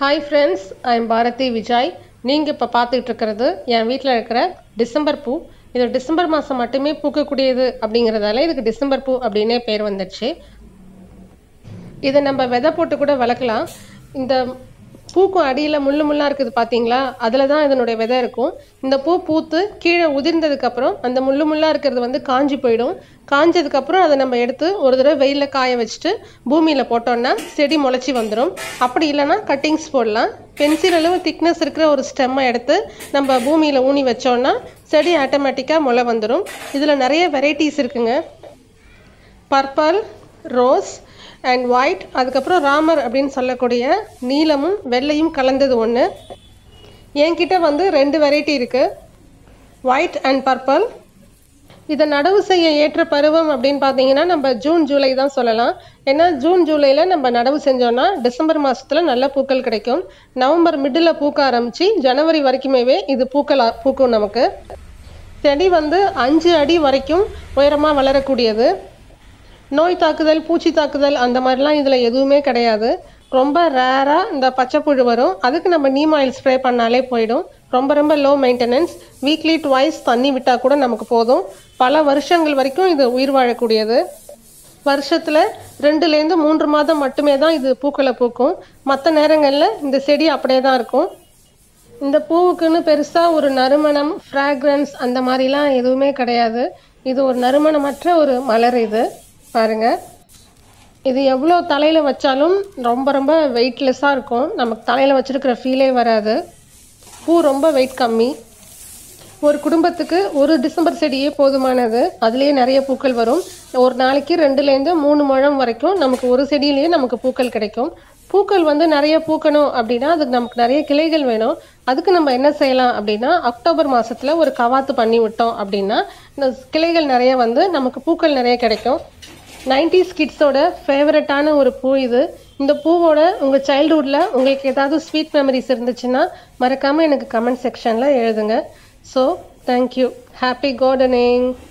hi friends I am Bharathi Vijay நீங்கள் இப்போ பார்த்துட்டு இருக்கிறது என் வீட்டில் இருக்கிற டிசம்பர் பூ இது டிசம்பர் மாதம் மட்டுமே பூக்கக்கூடியது அப்படிங்கிறதால இதுக்கு டிசம்பர் பூ அப்படின்னே பேர் வந்துடுச்சு இதை நம்ம விதை போட்டு கூட வளர்க்கலாம் இந்த பூக்கும் அடியில் முள்ளு முள்ளாக இருக்குது பார்த்தீங்களா அதில் தான் இதனுடைய விதை இருக்கும் இந்த பூ பூத்து கீழே உதிர்ந்ததுக்கப்புறம் அந்த முள்ளு முள்ளாக இருக்கிறது வந்து காஞ்சி போயிடும் காஞ்சதுக்கப்புறம் அதை நம்ம எடுத்து ஒரு தடவை வெயிலில் காய வச்சுட்டு பூமியில் போட்டோம்னா செடி முளைச்சி வந்துடும் அப்படி இல்லைன்னா கட்டிங்ஸ் போடலாம் பென்சில் அளவு திக்னஸ் இருக்கிற ஒரு ஸ்டெம்மை எடுத்து நம்ம பூமியில் ஊனி வச்சோம்னா செடி ஆட்டோமேட்டிக்காக முளை வந்துடும் இதில் நிறைய வெரைட்டிஸ் இருக்குங்க பர்பல் ரோஸ் அண்ட் ஒயிட் அதுக்கப்புறம் ராமர் அப்படின்னு சொல்லக்கூடிய நீலமும் வெள்ளையும் கலந்தது ஒன்று என்கிட்ட வந்து ரெண்டு வெரைட்டி இருக்குது ஒயிட் அண்ட் பர்பிள் இதை நடவு செய்ய ஏற்ற பருவம் அப்படின்னு பார்த்தீங்கன்னா நம்ம ஜூன் ஜூலை தான் சொல்லலாம் ஏன்னா ஜூன் ஜூலையில் நம்ம நடவு செஞ்சோன்னா டிசம்பர் மாதத்தில் நல்ல பூக்கள் கிடைக்கும் நவம்பர் மிடில் பூக்க ஆரம்பித்து ஜனவரி வரைக்குமே இது பூக்கள் பூக்கும் நமக்கு செடி வந்து அஞ்சு அடி வரைக்கும் உயரமாக வளரக்கூடியது நோய் தாக்குதல் பூச்சி தாக்குதல் அந்த மாதிரிலாம் இதில் எதுவுமே கிடையாது ரொம்ப ரேராக இந்த பச்சைப்புழு வரும் அதுக்கு நம்ம நீம் ஆயில் ஸ்ப்ரே பண்ணாலே போயிடும் ரொம்ப ரொம்ப லோ மெயின்டெனன்ஸ் வீக்லி ட்வைஸ் தண்ணி விட்டால் கூட நமக்கு போதும் பல வருஷங்கள் வரைக்கும் இது உயிர் வாழக்கூடியது வருஷத்தில் ரெண்டுலேருந்து மூன்று மாதம் மட்டுமே தான் இது பூக்களை பூக்கும் மற்ற நேரங்களில் இந்த செடி அப்படியே தான் இருக்கும் இந்த பூவுக்குன்னு பெருசாக ஒரு நறுமணம் ஃப்ராக்ரன்ஸ் அந்த மாதிரிலாம் எதுவுமே கிடையாது இது ஒரு நறுமணமற்ற ஒரு மலர் இது பாருங்க இது எவ்வளோ தலையில் வச்சாலும் ரொம்ப ரொம்ப வெயிட்லெஸ்ஸாக இருக்கும் நமக்கு தலையில் வச்சுருக்கிற ஃபீலே வராது பூ ரொம்ப வெயிட் கம்மி ஒரு குடும்பத்துக்கு ஒரு டிசம்பர் செடியே போதுமானது அதுலேயே நிறைய பூக்கள் வரும் ஒரு நாளைக்கு ரெண்டுலேருந்து மூணு முழம் வரைக்கும் நமக்கு ஒரு செடியிலேயே நமக்கு பூக்கள் கிடைக்கும் பூக்கள் வந்து நிறைய பூக்கணும் அப்படின்னா அதுக்கு நமக்கு நிறைய கிளைகள் வேணும் அதுக்கு நம்ம என்ன செய்யலாம் அப்படின்னா அக்டோபர் மாதத்தில் ஒரு கவாத்து பண்ணி விட்டோம் அப்படின்னா இந்த கிளைகள் நிறைய வந்து நமக்கு பூக்கள் நிறைய கிடைக்கும் நைன்டிஸ் கிட்ஸோட ஃபேவரட்டான ஒரு பூ இது இந்த பூவோட உங்கள் சைல்டுஹுட்டில் உங்களுக்கு ஏதாவது ஸ்வீட் மெமரிஸ் இருந்துச்சுன்னா மறக்காமல் எனக்கு கமெண்ட் செக்ஷனில் எழுதுங்க ஸோ தேங்க்யூ ஹாப்பி கார்டனிங்